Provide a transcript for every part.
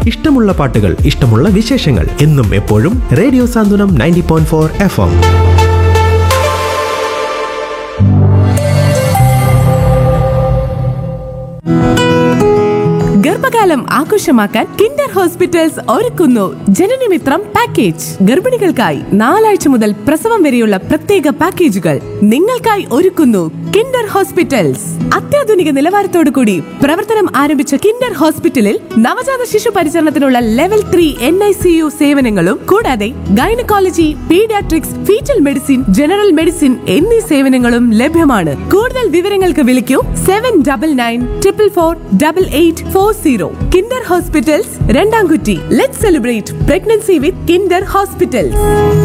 ഇഷ്ടമുള്ള പാട്ടുകൾ ഇഷ്ടമുള്ള വിശേഷങ്ങൾ എന്നും എപ്പോഴും radio Santhwanam ninety point four F M ഗർഭകാലം ആഘോഷമാക്കാൻ കിൻഡർ ഹോസ്പിറ്റൽസ് ഒരുക്കുന്നു ജനനമിത്രം പാക്കേജ് ഗർഭിണികൾക്കായി നാലാഴ്ച മുതൽ പ്രസവം വരെയുള്ള പ്രത്യേക പാക്കേജുകൾ നിങ്ങൾക്കായി ഒരുക്കുന്നു കിൻഡർ ഹോസ്പിറ്റൽസ് അത്യാധുനിക നിലവാരത്തോടു കൂടി പ്രവർത്തനം ആരംഭിച്ച കിൻഡർ ഹോസ്പിറ്റലിൽ നവജാത ശിശു പരിചരണത്തിനുള്ള level three N I C U സേവനങ്ങളും കൂടാതെ gynaecology paediatrics foetal medicine general medicine എന്നീ സേവനങ്ങളും ലഭ്യമാണ് കൂടുതൽ വിവരങ്ങൾക്ക് വിളിക്കൂ seven double nine triple four double eight four zero Kinder hospitals Randamkutty let celebrate pregnancy with Kinder hospitals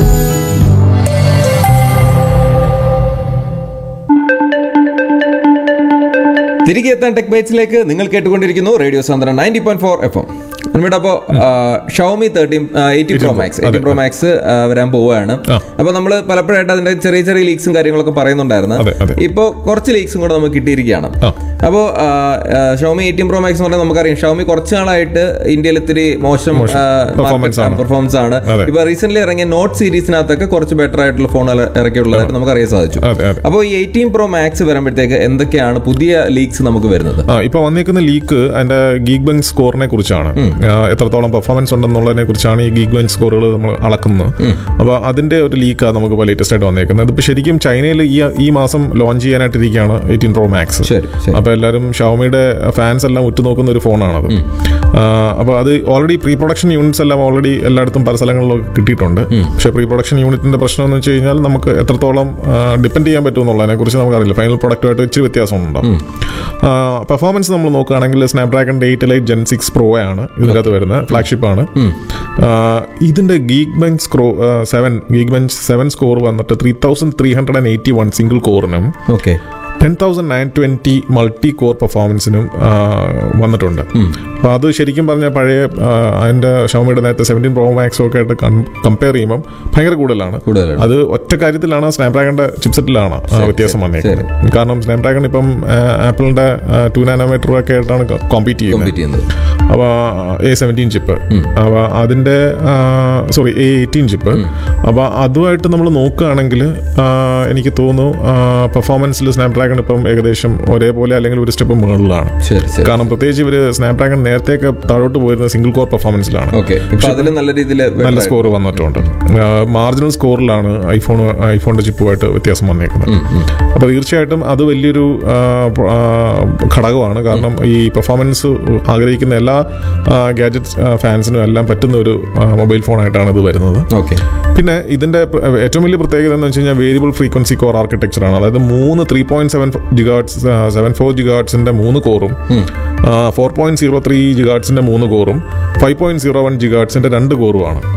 തിരികെ എത്താൻ ടെക് ബൈറ്റ്സിലേക്ക് നിങ്ങൾ കേട്ടുകൊണ്ടിരിക്കുന്നു radio Santhwanam ninety point four F M ഇവിടെ അപ്പോൾ Xiaomi thirteen eighteen pro max eighteen pro max വരാൻ പോവുകയാണ് ആ. അപ്പോൾ നമ്മൾ പലപ്പോഴായിട്ട് അതിന്റെ ചെറിയ ചെറിയ ലീക്സും കാര്യങ്ങളൊക്കെ പറയുന്നുണ്ടായിരുന്നു അതെ, അതെ. ഇപ്പോൾ കുറച്ച് ലീക്സും കൂടെ നമുക്ക് കിട്ടിയിരിക്കുകയാണ് ആ. അപ്പോൾ ഷവമി എയ്റ്റീൻ പ്രോ മാക്സ് എന്ന് പറഞ്ഞാൽ നമുക്കറിയാം ഷവമി കുറച്ച് നാളായിട്ട് ഇന്ത്യയിൽ ഇത്തിരി മോശം മോശം performance ആണ്. പെർഫോമൻസ് ആണ് അതെ. ഇപ്പൊ റീസെന്റ് ഇറങ്ങിയ നോട്ട് സീരീസിനകത്തൊക്കെ കുറച്ച് ബെറ്റർ ആയിട്ടുള്ള ഫോണുകൾ ഇറക്കിയുള്ളതായിട്ട് നമുക്ക് അറിയാൻ സാധിച്ചു അതെ, അതെ. അപ്പോൾ ഈ എയ്റ്റീൻ പ്രോ മാക്സ് വരുമ്പോഴത്തേക്ക് എന്തൊക്കെയാണ് പുതിയ ലീക്സ് നമുക്ക് വരുന്നത് ആ ഇപ്പൊ വന്നിരിക്കുന്ന ലീക്ക് അതിന്റെ ഗീഗ് ബെഞ്ച് സ്കോറിനെ കുറിച്ചാണ് ആ, എത്രത്തോളം പെർഫോമൻസ് ഉണ്ടെന്നുള്ളതിനെ കുറിച്ചാണ് ഈ ഗീഗ് ബെഞ്ച് സ്കോറുകൾ നമ്മൾ അളക്കുന്നത് അപ്പോൾ അതിന്റെ ഒരു ലീക്കാണ് നമുക്ക് ഇപ്പോൾ ലേറ്റസ്റ്റ് ആയിട്ട് വന്നേക്കുന്നത് ഇതിപ്പോൾ ശരിക്കും ചൈനയിൽ ഈ ഈ മാസം ലോഞ്ച് ചെയ്യാനായിട്ടിരിക്കുകയാണ് എയ്റ്റീൻ പ്രോ മാക്സ് ശരി, ശരി. അപ്പോൾ എല്ലാവരും ഷവമിയുടെ ഫാൻസ് എല്ലാം ഉറ്റുനോക്കുന്ന ഒരു ഫോണാണത് അപ്പോൾ അത് ഓൾറെഡി പ്രീ പ്രൊഡക്ഷൻ യൂണിറ്റ്സ് എല്ലാം ഓൾറെഡി എല്ലായിടത്തും പല സ്ഥലങ്ങളിലും കിട്ടിയിട്ടുണ്ട് പക്ഷേ പ്രീ പ്രൊഡക്ഷൻ യൂണിറ്റിന്റെ പ്രശ്നം എന്ന് വെച്ച് കഴിഞ്ഞാൽ നമുക്ക് എത്രത്തോളം ഡിപ്പെൻഡ് ചെയ്യാൻ പറ്റും എന്നുള്ളതിനെ കുറിച്ച് നമുക്കറിയില്ല ഫൈനൽ പ്രൊഡക്റ്റുമായിട്ട് ഇച്ചിരി വ്യത്യാസമുണ്ടാവും പെർഫോമൻസ് നമ്മൾ നോക്കുകയാണെങ്കിൽ Snapdragon eight elite gen six pro ആണ് ഇതിനകത്ത് വരുന്നത് ഫ്ലാഗ്ഷിപ്പ് ആണ് ഇതിന്റെ Geekbench score seven Geekbench seven score വന്നിട്ട് three thousand three hundred and eighty one single കോറിനും okay ten thousand nine twenty multi core പെർഫോമൻസിനും വന്നിട്ടുണ്ട് അപ്പോൾ അത് ശരിക്കും പറഞ്ഞാൽ പഴയ ആ, അതിന്റെ ഷവമിയുടെ നേരത്തെ സെവൻറ്റീൻ പ്രോ മാക്സോ ഒക്കെ ആയിട്ട് കമ്പയർ ചെയ്യുമ്പോൾ ഭയങ്കര കൂടുതലാണ് കൂടുതലാണ്. അത് ഒറ്റ കാര്യത്തിലാണ് സ്നാപ്ഡ്രാഗണിന്റെ ചിപ്സെറ്റിലാണ് ആ വ്യത്യാസം വന്നേക്കുന്നത് കാരണം സ്നാപ്ഡ്രാഗൺ ഇപ്പം ആപ്പിളിന്റെ ടു നാനോമീറ്റർ ഒക്കെ ആയിട്ടാണ് കോമ്പീറ്റ് ചെയ്യുന്നത് കോമ്പീറ്റ് ചെയ്യുന്നത് അപ്പോൾ എ സെവൻറ്റീൻ ചിപ്പ് അപ്പോൾ അതിൻ്റെ സോറി എ എയ്റ്റീൻ ചിപ്പ് അപ്പോൾ അതുമായിട്ട് നമ്മൾ നോക്കുകയാണെങ്കിൽ എനിക്ക് തോന്നുന്നു പെർഫോമൻസിൽ സ്നാപ്ഡ്രാഗൺ ഇപ്പം ഏകദേശം ഒരേപോലെ അല്ലെങ്കിൽ ഒരു സ്റ്റെപ്പ് മുകളിലാണ് ശരി ശരി കാരണം പ്രത്യേകിച്ച് ഇവർ സ്നാപ്ഡ്രാഗൺ നേരത്തെയൊക്കെ താഴോട്ട് പോയിരുന്നത് സിംഗിൾ കോർ പെർഫോമൻസിലാണ് ഓക്കെ ഇപ്പൊ അതിൽ നല്ല രീതിയിൽ നല്ല സ്കോർ വന്നിട്ടുണ്ട് മാർജിനൽ സ്കോറിലാണ് ഐഫോൺ ഐഫോണിന്റെ ചിപ്പുമായിട്ട് വ്യത്യാസം വന്നേക്കുന്നത് അപ്പോൾ തീർച്ചയായിട്ടും അത് വലിയൊരു ആ, പ്ര- ആ, ഘടകമാണ് കാരണം ഈ പെർഫോമൻസ് ആഗ്രഹിക്കുന്ന എല്ലാ ഗാഡ്ജറ്റ് ഫാൻസിനും എല്ലാം പറ്റുന്ന ഒരു മൊബൈൽ ഫോണായിട്ടാണ് ഇത് വരുന്നത് ഓക്കെ പിന്നെ ഇതിന്റെ പ്ര- ഏറ്റവും വലിയ പ്രത്യേകത എന്ന് വെച്ച് കഴിഞ്ഞാൽ വേരിയബിൾ ഫ്രീക്വൻസി കോർ ആർക്കിടെക്ചർ ആണ് അതായത് മൂന്ന് three point seven gigahertz seven four ജിഗാർട്സിന്റെ മൂന്ന് കോറും ഫോർ പോയിന്റ് സീറോ ത്രീ ജിഗാർട്സിന്റെ മൂന്ന് കോറും ഫൈവ് പോയിന്റ് സീറോ വൺ ജിഗാർട്സിന്റെ രണ്ട് കോറുമാണ്